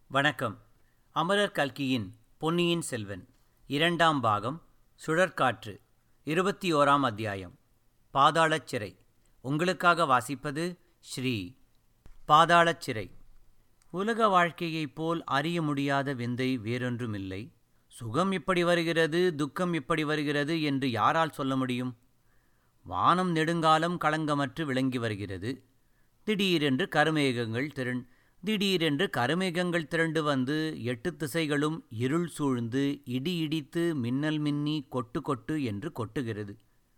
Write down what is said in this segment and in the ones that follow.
வணக்கம் அமரர் கல்கியின் பொன்னியின் செல்வன் இரண்டாம் பாகம் சுழற்காற்று இருபத்தி ஓராம் அத்தியாயம் பாதாளச் சிறை உங்களுக்காக வாசிப்பது ஸ்ரீ பாதாளச் சிறை உலக வாழ்க்கையைப் போல் அறிய முடியாத விந்தை வேறொன்றுமில்லை சுகம் இப்படி வருகிறது துக்கம் இப்படி வருகிறது என்று யாரால் சொல்ல முடியும் வானம் நெடுங்காலம் களங்கமற்று விளங்கி வருகிறது திடீரென்று கருமேகங்கள் திரள் திடீரென்று கருமேகங்கள் திரண்டு வந்து எட்டு திசைகளும் இருள் சூழ்ந்து இடி இடித்து மின்னல் மின்னி கொட்டு கொட்டு என்று கொட்டுகிறது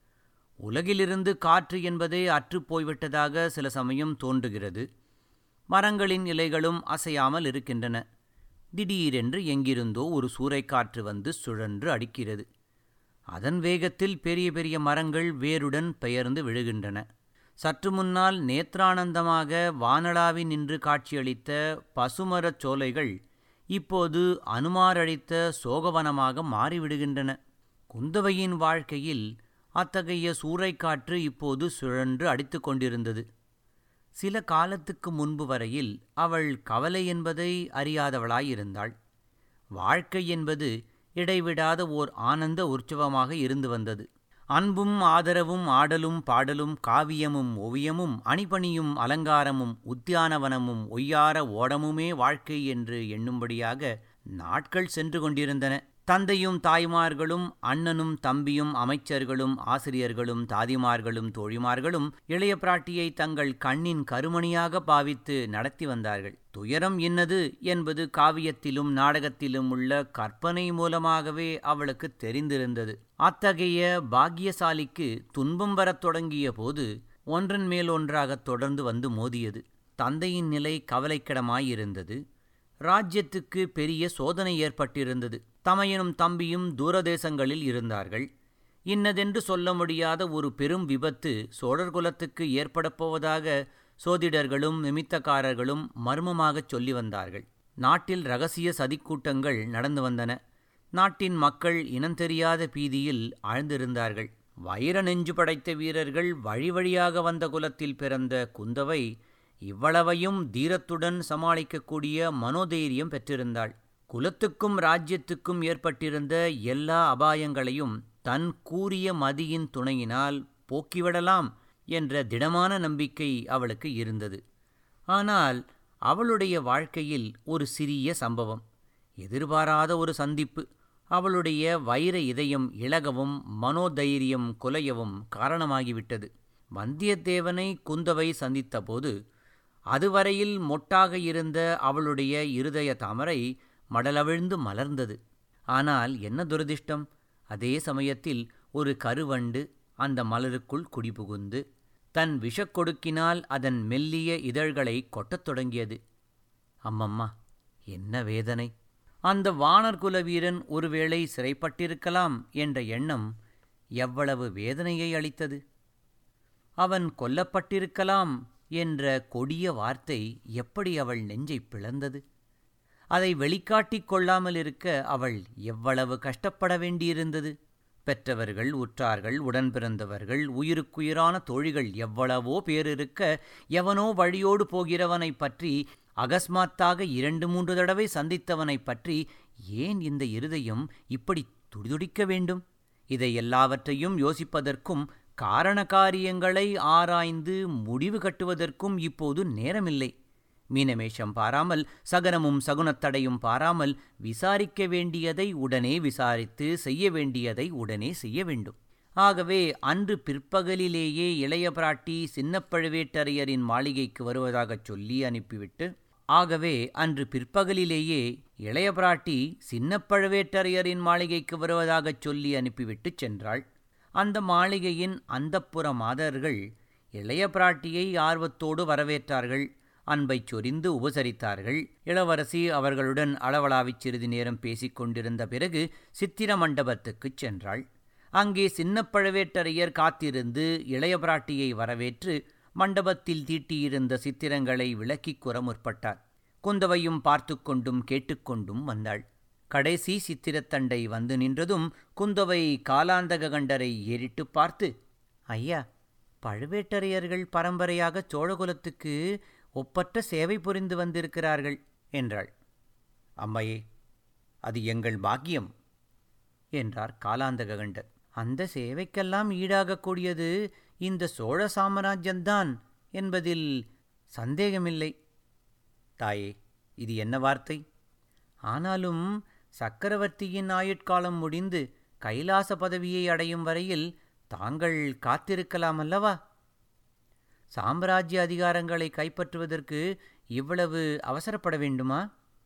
உலகிலிருந்து காற்று என்பதே அற்றுப் போய்விட்டதாக சில சமயம் தோன்றுகிறது மரங்களின் இலைகளும் அசையாமல் இருக்கின்றன திடீரென்று எங்கிருந்தோ ஒரு சூறைக்காற்று வந்து சுழன்று அடிக்கிறது அதன் வேகத்தில் பெரிய பெரிய மரங்கள் வேருடன் பெயர்ந்து விழுகின்றன சற்று முன்னால் நேத்ரானந்தமாக வானளாவி நின்று காட்சியளித்த பசுமரச் சோலைகள் இப்போது அனுமாரளித்த சோகவனமாக மாறிவிடுகின்றன குந்தவையின் வாழ்க்கையில் அத்தகைய சூறைக்காற்று இப்போது சுழன்று அடித்து கொண்டிருந்தது சில காலத்துக்கு முன்பு வரையில் அவள் கவலை என்பதை அறியாதவளாயிருந்தாள் வாழ்க்கை என்பது இடைவிடாத ஓர் ஆனந்த உற்சவமாக இருந்து வந்தது அன்பும் ஆதரவும் ஆடலும் பாடலும் காவியமும் ஓவியமும் அணிபணியும் அலங்காரமும் உத்தியானவனமும் ஒய்யார ஓடமுமே வாழ்க்கை என்று எண்ணும்படியாக நாட்கள் சென்று கொண்டிருந்தன தந்தையும் தாய்மார்களும் அண்ணனும் தம்பியும் அமைச்சர்களும் ஆசிரியர்களும் தாதிமார்களும் தோழிமார்களும் இளைய பிராட்டியை தங்கள் கண்ணின் கருமணியாக பாவித்து நடத்தி வந்தார்கள் துயரம் இன்னது என்பது காவியத்திலும் நாடகத்திலும் உள்ள கற்பனை மூலமாகவே அவளுக்கு தெரிந்திருந்தது அத்தகைய பாக்கியசாலிக்கு துன்பம் வரத் தொடங்கிய போது ஒன்றன் மேல் ஒன்றாக தொடர்ந்து வந்து மோதியது தந்தையின் நிலை கவலைக்கிடமாயிருந்தது ராஜ்யத்துக்கு பெரிய சோதனை ஏற்பட்டிருந்தது தமையனும் தம்பியும் தூரதேசங்களில் இருந்தார்கள் இன்னதென்று சொல்ல முடியாத ஒரு பெரும் விபத்து சோழர் குலத்துக்கு ஏற்படப் போவதாக சோதிடர்களும் நிமித்தக்காரர்களும் மர்மமாகச் சொல்லி வந்தார்கள் நாட்டில் ரகசிய சதிக்கூட்டங்கள் நடந்து வந்தன நாட்டின் மக்கள் இனந்தெரியாத பீதியில் ஆழ்ந்திருந்தார்கள் வைர நெஞ்சு படைத்த வீரர்கள் வழி வழியாக வந்த குலத்தில் பிறந்த குந்தவை இவ்வளவையும் தீரத்துடன் சமாளிக்கக்கூடிய மனோதைரியம் பெற்றிருந்தாள் குலத்துக்கும் ராஜ்யத்துக்கும் ஏற்பட்டிருந்த எல்லா அபாயங்களையும் தன் கூறிய மதியின் துணையினால் போக்கிவிடலாம் என்ற திடமான நம்பிக்கை அவளுக்கு இருந்தது ஆனால் அவளுடைய வாழ்க்கையில் ஒரு சிறிய சம்பவம் எதிர்பாராத ஒரு சந்திப்பு அவளுடைய வைர இதயம் இழகவும் மனோதைரியம் குலையவும் காரணமாகிவிட்டது வந்தியத்தேவனை குந்தவை சந்தித்தபோது அதுவரையில் மொட்டாக இருந்த அவளுடைய இருதய தாமரை மடலவிழ்ந்து மலர்ந்தது ஆனால் என்ன துரதிர்ஷ்டம் அதே சமயத்தில் ஒரு கருவண்டு அந்த மலருக்குள் குடிபுகுந்து தன் விஷக்கொடுக்கினால் அதன் மெல்லிய இதழ்களை கொட்டத் தொடங்கியது அம்மம்மா என்ன வேதனை அந்த வானர்குல வீரன் ஒருவேளை சிறைப்பட்டிருக்கலாம் என்ற எண்ணம் எவ்வளவு வேதனையை அளித்தது அவன் கொல்லப்பட்டிருக்கலாம் என்ற கொடிய வார்த்தை எப்படி அவள் நெஞ்சை பிளந்தது அதை வெளிக்காட்டிக் கொள்ளாமல் இருக்க அவள் எவ்வளவு கஷ்டப்பட வேண்டியிருந்தது பெற்றவர்கள் உற்றார்கள் உடன் பிறந்தவர்கள் உயிருக்குயிரான தோழிகள் எவ்வளவோ பேர் இருக்க எவனோ வழியோடு போகிறவனைப் பற்றி அகஸ்மாத்தாக இரண்டு மூன்று தடவை சந்தித்தவனைப் பற்றி ஏன் இந்த இருதயம் இப்படி துடிதுடிக்க வேண்டும் இதை எல்லாவற்றையும் யோசிப்பதற்கும் காரண காரியங்களை ஆராய்ந்து முடிவு கட்டுவதற்கும் இப்போது நேரமில்லை மீனமேஷம் பாராமல் சகனமும் சகுனத்தடையும் பாராமல் விசாரிக்க வேண்டியதை உடனே விசாரித்து செய்ய வேண்டியதை உடனே செய்ய வேண்டும் ஆகவே அன்று பிற்பகலிலேயே இளைய பிராட்டி சின்னப்பழுவேட்டரையரின் மாளிகைக்கு வருவதாகச் சொல்லி அனுப்பிவிட்டு ஆகவே அன்று பிற்பகலிலேயே இளைய பிராட்டி சின்னப்பழுவேட்டரையரின் மாளிகைக்கு வருவதாகச் சொல்லி அனுப்பிவிட்டு சென்றாள் அந்த மாளிகையின் அந்தப்புற மாதர்கள் இளைய பிராட்டியை ஆர்வத்தோடு வரவேற்றார்கள் அன்பைச் சொரிந்து உபசரித்தார்கள் இளவரசி அவர்களுடன் அளவலாவிச் சிறிது நேரம் பேசிக் கொண்டிருந்த பிறகு சித்திர மண்டபத்துக்குச் சென்றாள் அங்கே சின்ன பழவேட்டரையர் காத்திருந்து இளைய பிராட்டியை வரவேற்று மண்டபத்தில் தீட்டியிருந்த சித்திரங்களை விளக்கிக் கூற முற்பட்டார் குந்தவையும் பார்த்து கொண்டும் கேட்டுக்கொண்டும் வந்தாள் கடைசி சித்திரத்தண்டை வந்து நின்றதும் குந்தவை காலாந்தக கண்டரை ஏறிட்டு பார்த்து ஐயா பழுவேட்டரையர்கள் பரம்பரையாக சோழகுலத்துக்கு ஒப்பற்ற சேவை புரிந்து வந்திருக்கிறார்கள் என்றாள் அம்மையே அது எங்கள் பாக்கியம் என்றார் காலாந்தககண்டர் அந்த சேவைக்கெல்லாம் ஈடாகக்கூடியது இந்த சோழ சாம்ராஜ்யம்தான் என்பதில் சந்தேகமில்லை தாயே இது என்ன வார்த்தை ஆனாலும் சக்கரவர்த்தியின் ஆயுட்காலம் முடிந்து கைலாச பதவியை அடையும் வரையில் தாங்கள் காத்திருக்கலாம் அல்லவா சாம்ராஜ்ய அதிகாரங்களை கைப்பற்றுவதற்கு இவ்வளவு அவசரப்பட வேண்டுமா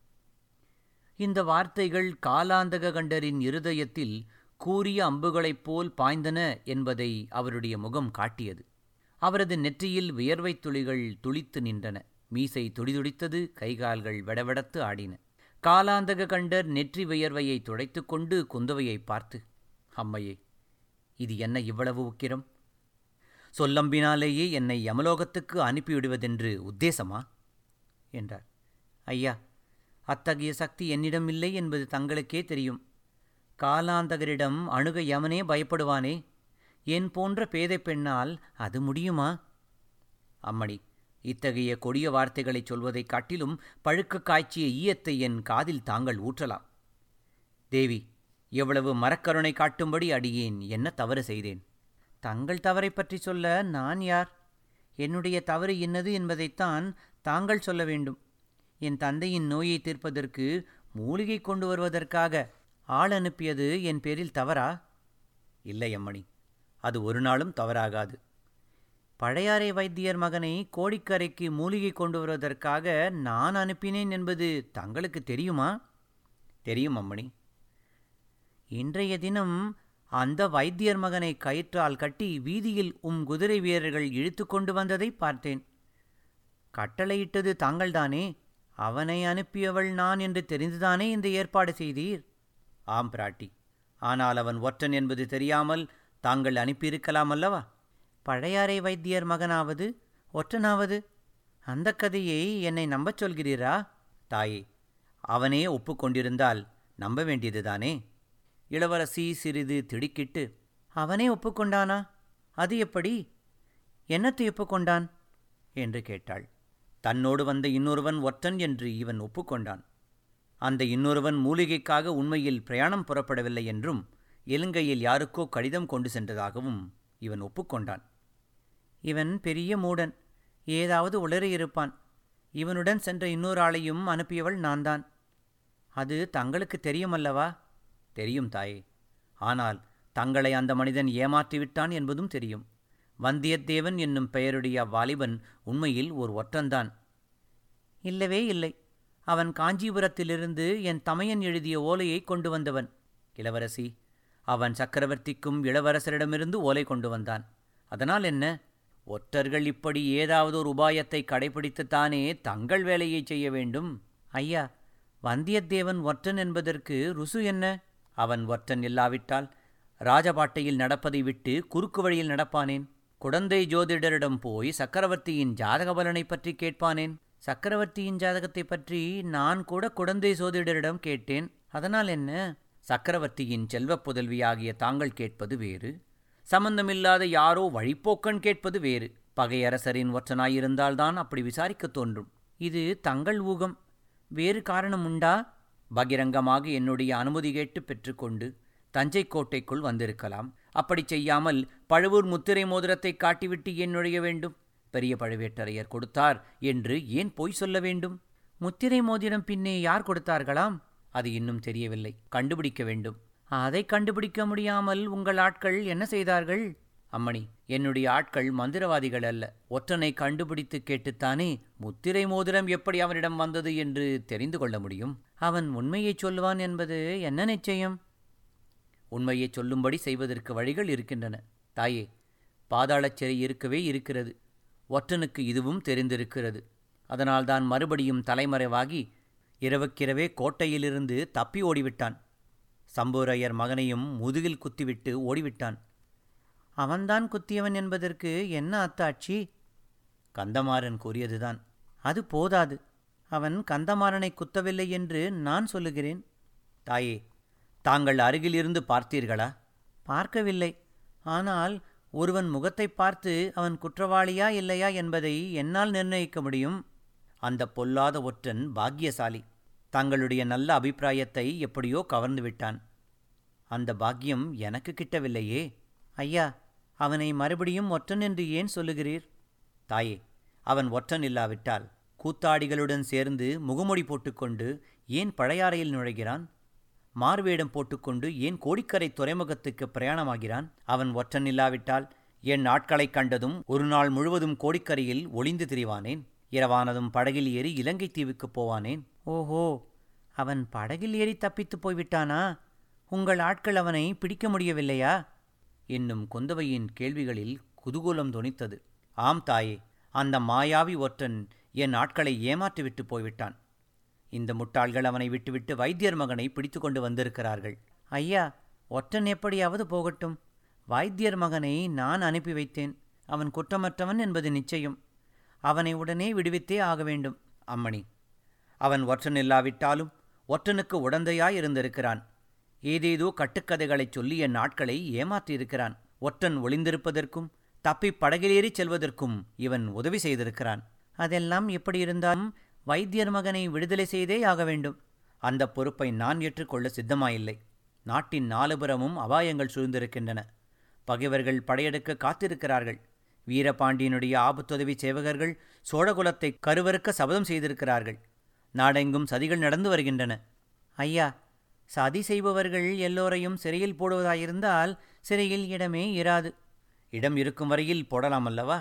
இந்த வார்த்தைகள் காலாந்தக கண்டரின் இருதயத்தில் கூரிய அம்புகளைப் போல் பாய்ந்தன என்பதை அவருடைய முகம் காட்டியது அவரது நெற்றியில் வியர்வைத் துளிகள் துளித்து நின்றன மீசை துடிதுடித்தது கைகால்கள் வெடவெடத்து ஆடின காலாந்தக கண்டர் நெற்றி வியர்வையை துடைத்துக் கொண்டு குந்தவையை பார்த்து அம்மையே இது என்ன இவ்வளவு உக்கிரம் சொல்லம்பினாலேயே என்னை யமலோகத்துக்கு அனுப்பிவிடுவதென்று உத்தேசமா என்றார் ஐயா அத்தகைய சக்தி என்னிடம் இல்லை என்பது தங்களுக்கே தெரியும் காலாந்தகரிடம் அணுக யமனே பயப்படுவானே என் போன்ற பேதை பெண்ணால் அது முடியுமா அம்மணி இத்தகைய கொடிய வார்த்தைகளைச் சொல்வதைக் காட்டிலும் பழுக்க காய்ச்சிய ஈயத்தை என் காதில் தாங்கள் ஊற்றலாம் தேவி எவ்வளவு மரக்கருணை காட்டும்படி அடியேன் என்ன தவறு செய்தேன் தங்கள் தவறை பற்றி சொல்ல நான் யார் என்னுடைய தவறு என்னது என்பதைத்தான் தாங்கள் சொல்ல வேண்டும் என் தந்தையின் நோயை தீர்ப்பதற்கு மூலிகை கொண்டு வருவதற்காக ஆள் அனுப்பியது என் பேரில் தவறா இல்லை அம்மணி அது ஒரு நாளும் தவறாகாது பழையாறை வைத்தியர் மகனை கோடிக்கரைக்கு மூலிகை கொண்டு வருவதற்காக நான் அனுப்பினேன் என்பது தங்களுக்கு தெரியுமா தெரியும் அம்மணி இன்றைய தினம் அந்த வைத்தியர் மகனை கயிற்றால் கட்டி வீதியில் உம் குதிரை வீரர்கள் இழுத்து கொண்டு வந்ததை பார்த்தேன் கட்டளையிட்டது தாங்கள்தானே அவனை அனுப்பியவள் நான் என்று தெரிந்துதானே இந்த ஏற்பாடு செய்தீர் ஆம் பிராட்டி ஆனால் அவன் ஒற்றன் என்பது தெரியாமல் தாங்கள் அனுப்பியிருக்கலாம் அல்லவா பழையாறை வைத்தியர் மகனாவது ஒற்றனாவது அந்த கதையை என்னை நம்பச் சொல்கிறீரா தாயே அவனே ஒப்புக்கொண்டிருந்தால் நம்ப வேண்டியதுதானே இளவரசி சிறிது திடுக்கிட்டு அவனே ஒப்புக்கொண்டானா அது எப்படி என்னத்தை ஒப்புக்கொண்டான் என்று கேட்டாள் தன்னோடு வந்த இன்னொருவன் ஒற்றன் என்று இவன் ஒப்புக்கொண்டான் அந்த இன்னொருவன் மூலிகைக்காக உண்மையில் பிரயாணம் புறப்படவில்லை என்றும் இலங்கையில் யாருக்கோ கடிதம் கொண்டு சென்றதாகவும் இவன் ஒப்புக்கொண்டான் இவன் பெரிய மூடன் ஏதாவது உளறியிருப்பான் இவனுடன் சென்ற இன்னொரு ஆளையும் அனுப்பியவள் நான்தான் அது தங்களுக்கு தெரியுமல்லவா தெரியும் தாயே ஆனால் தங்களை அந்த மனிதன் ஏமாற்றிவிட்டான் என்பதும் தெரியும் வந்தியத்தேவன் என்னும் பெயருடைய அவ்வாலிபன் உண்மையில் ஒரு ஒற்றன்தான் இல்லவே இல்லை அவன் காஞ்சிபுரத்திலிருந்து என் தமையன் எழுதிய ஓலையை கொண்டு வந்தவன் இளவரசி அவன் சக்கரவர்த்திக்கும் இளவரசரிடமிருந்து ஓலை கொண்டு வந்தான் அதனால் என்ன ஒற்றர்கள் இப்படி ஏதாவது ஒரு உபாயத்தை கடைபிடித்துத்தானே தங்கள் வேலையை செய்ய வேண்டும் ஐயா வந்தியத்தேவன் ஒற்றன் என்பதற்கு ருசு என்ன அவன் ஒற்றன் இல்லாவிட்டால் ராஜபாட்டையில் நடப்பதை விட்டு குறுக்கு வழியில் நடப்பானேன் குடந்தை ஜோதிடரிடம் போய் சக்கரவர்த்தியின் ஜாதக பலனை பற்றி கேட்பானேன் சக்கரவர்த்தியின் ஜாதகத்தை பற்றி நான் கூட குடந்தை ஜோதிடரிடம் கேட்டேன் அதனால் என்ன சக்கரவர்த்தியின் செல்வப் புதல்வியாகிய தாங்கள் கேட்பது வேறு சம்பந்தமில்லாத யாரோ வழிப்போக்கன் கேட்பது வேறு பகையரசரின் ஒற்றனாயிருந்தால்தான் அப்படி விசாரிக்கத் தோன்றும் இது தங்கள் ஊகம் வேறு காரணம் உண்டா பகிரங்கமாக என்னுடைய அனுமதி கேட்டு பெற்றுக்கொண்டு தஞ்சை கோட்டைக்குள் வந்திருக்கலாம் அப்படி செய்யாமல் பழுவூர் முத்திரை மோதிரத்தை காட்டிவிட்டு ஏன் நுழைய வேண்டும் பெரிய பழுவேட்டரையர் கொடுத்தார் என்று ஏன் பொய் சொல்ல வேண்டும் முத்திரை மோதிரம் பின்னே யார் கொடுத்தார்களாம் அது இன்னும் தெரியவில்லை கண்டுபிடிக்க வேண்டும் அதை கண்டுபிடிக்க முடியாமல் உங்கள் ஆட்கள் என்ன செய்தார்கள் அம்மணி என்னுடைய ஆட்கள் மந்திரவாதிகள் அல்ல ஒற்றனை கண்டுபிடித்து கேட்டுத்தானே முத்திரை மோதிரம் எப்படி அவனிடம் வந்தது என்று தெரிந்து கொள்ள முடியும் அவன் உண்மையைச் சொல்வான் என்பது என்ன நிச்சயம் உண்மையைச் சொல்லும்படி செய்வதற்கு வழிகள் இருக்கின்றன தாயே பாதாளச் சிறை இருக்கவே இருக்கிறது ஒற்றனுக்கு இதுவும் தெரிந்திருக்கிறது அதனால்தான் மறுபடியும் தலைமறைவாகி இரவுக்கிரவே கோட்டையிலிருந்து தப்பி ஓடிவிட்டான் சம்புரையர் மகனையும் முதுகில் குத்திவிட்டு ஓடிவிட்டான் அவன்தான் குத்தியவன் என்பதற்கு என்ன அத்தாட்சி கந்தமாறன் கூறியதுதான் அது போதாது அவன் கந்தமாறனை குத்தவில்லை என்று நான் சொல்லுகிறேன் தாயே தாங்கள் அருகிலிருந்து பார்த்தீர்களா பார்க்கவில்லை ஆனால் ஒருவன் முகத்தை பார்த்து அவன் குற்றவாளியா இல்லையா என்பதை என்னால் நிர்ணயிக்க முடியும் அந்த பொல்லாத ஒற்றன் பாக்கியசாலி தங்களுடைய நல்ல அபிப்பிராயத்தை எப்படியோ கவர்ந்து விட்டான் அந்த பாக்கியம் எனக்கு கிட்டவில்லையே ஐயா அவனை மறுபடியும் ஒற்றன் என்று ஏன் சொல்லுகிறீர் தாயே அவன் ஒற்றன் இல்லாவிட்டால் கூத்தாடிகளுடன் சேர்ந்து முகமுடி போட்டுக்கொண்டு ஏன் பழையாறையில் நுழைகிறான் மார்வேடம் போட்டுக்கொண்டு ஏன் கோடிக்கரை துறைமுகத்துக்கு பிரயாணமாகிறான் அவன் ஒற்றன் இல்லாவிட்டால் என் நாட்களைக் கண்டதும் ஒரு நாள் முழுவதும் கோடிக்கரையில் ஒளிந்து திரிவானேன் இரவானதும் படகில் ஏறி இலங்கை தீவுக்குப் போவானேன் ஓஹோ அவன் படகில் ஏறி தப்பித்துப் போய்விட்டானா உங்கள் ஆட்கள் அவனை பிடிக்க முடியவில்லையா என்னும் குந்தவையின் கேள்விகளில் குதூகூலம் தொனித்தது ஆம் தாயே அந்த மாயாவி ஒற்றன் என் ஆட்களை ஏமாற்றிவிட்டு போய்விட்டான் இந்த முட்டாள்கள் அவனை விட்டுவிட்டு வைத்தியர் மகனை பிடித்து கொண்டு வந்திருக்கிறார்கள் ஐயா ஒற்றன் எப்படியாவது போகட்டும் வைத்தியர் மகனை நான் அனுப்பி வைத்தேன் அவன் குற்றமற்றவன் என்பது நிச்சயம் அவனை உடனே விடுவித்தே ஆக வேண்டும் அம்மணி அவன் ஒற்றன் இல்லாவிட்டாலும் ஒற்றனுக்கு உடந்தையாய் இருந்திருக்கிறான் ஏதேதோ கட்டுக்கதைகளைச் சொல்லி என் நாட்களை ஏமாற்றியிருக்கிறான் ஒற்றன் ஒளிந்திருப்பதற்கும் தப்பி படகிலேறிச் செல்வதற்கும் இவன் உதவி செய்திருக்கிறான் அதெல்லாம் எப்படி இருந்தாலும் வைத்தியர் மகனை விடுதலை செய்தே ஆக வேண்டும் அந்த பொறுப்பை நான் ஏற்றுக்கொள்ள சித்தமாயில்லை நாட்டின் நாலுபுறமும் அபாயங்கள் சூழ்ந்திருக்கின்றன பகைவர்கள் படையெடுக்க காத்திருக்கிறார்கள் வீரபாண்டியனுடைய ஆபத்துதவி சேவகர்கள் சோழகுலத்தை கருவறுக்க சபதம் செய்திருக்கிறார்கள் நாடெங்கும் சதிகள் நடந்து வருகின்றன ஐயா சதி செய்பவர்கள் எல்லோரையும் சிறையில் போடுவதாயிருந்தால் சிறையில் இடமே இராது இடம் இருக்கும் வரையில் போடலாம் அல்லவா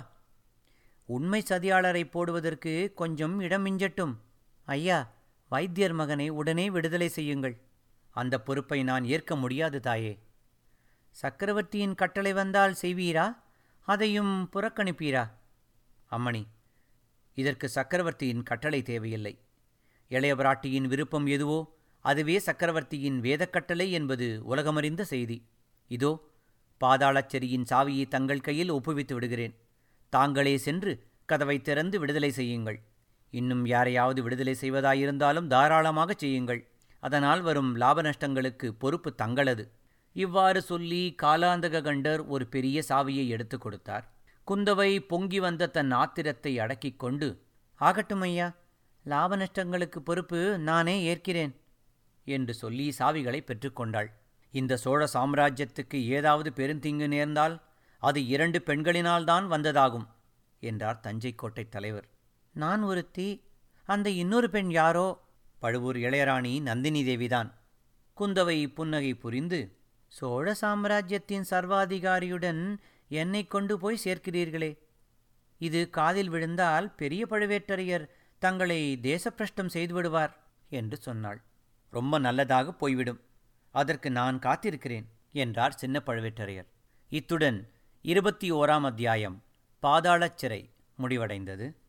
உண்மை சதியாளரை போடுவதற்கு கொஞ்சம் இடம் மிஞ்சட்டும் ஐயா வைத்தியர் மகனை உடனே விடுதலை செய்யுங்கள் அந்த பொறுப்பை நான் ஏற்க முடியாது தாயே சக்கரவர்த்தியின் கட்டளை வந்தால் செய்வீரா அதையும் புறக்கணிப்பீரா அம்மணி இதற்கு சக்கரவர்த்தியின் கட்டளை தேவையில்லை இளையபிராட்டியின் விருப்பம் எதுவோ அதுவே சக்கரவர்த்தியின் வேதக்கட்டளை என்பது உலகமறிந்த செய்தி இதோ பாதாளச்செரியின் சாவியை தங்கள் கையில் ஒப்புவித்து விடுகிறேன் தாங்களே சென்று கதவை திறந்து விடுதலை செய்யுங்கள் இன்னும் யாரையாவது விடுதலை செய்வதாயிருந்தாலும் தாராளமாகச் செய்யுங்கள் அதனால் வரும் லாப நஷ்டங்களுக்கு பொறுப்பு தங்களது இவ்வாறு சொல்லி காலாந்தக கண்டர் ஒரு பெரிய சாவியை எடுத்துக் கொடுத்தார் குந்தவை பொங்கி வந்த தன் ஆத்திரத்தை அடக்கிக் கொண்டு ஆகட்டும் ஐயா லாப நஷ்டங்களுக்கு பொறுப்பு நானே ஏற்கிறேன் என்று சொல்லி சாவிகளை பெற்றுக்கொண்டாள் இந்த சோழ சாம்ராஜ்யத்துக்கு ஏதாவது பெருந்தீங்கு நேர்ந்தால் அது இரண்டு பெண்களினால்தான் வந்ததாகும் என்றார் தஞ்சை கோட்டை தலைவர் நான் ஒருத்தி அந்த இன்னொரு பெண் யாரோ பழுவூர் இளையராணி நந்தினி தேவிதான் குந்தவை புன்னகை புரிந்து சோழ சாம்ராஜ்யத்தின் சர்வாதிகாரியுடன் என்னை கொண்டு போய் சேர்க்கிறீர்களே இது காதில் விழுந்தால் பெரிய பழுவேட்டரையர் தங்களை தேசப்பிரஷ்டம் செய்துவிடுவார் என்று சொன்னாள் ரொம்ப நல்லதாக போய்விடும் அதற்கு நான் காத்திருக்கிறேன் என்றார் சின்ன பழுவேட்டரையர் இத்துடன் இருபத்தி ஓராம் அத்தியாயம் பாதாளச் சிறை முடிவடைந்தது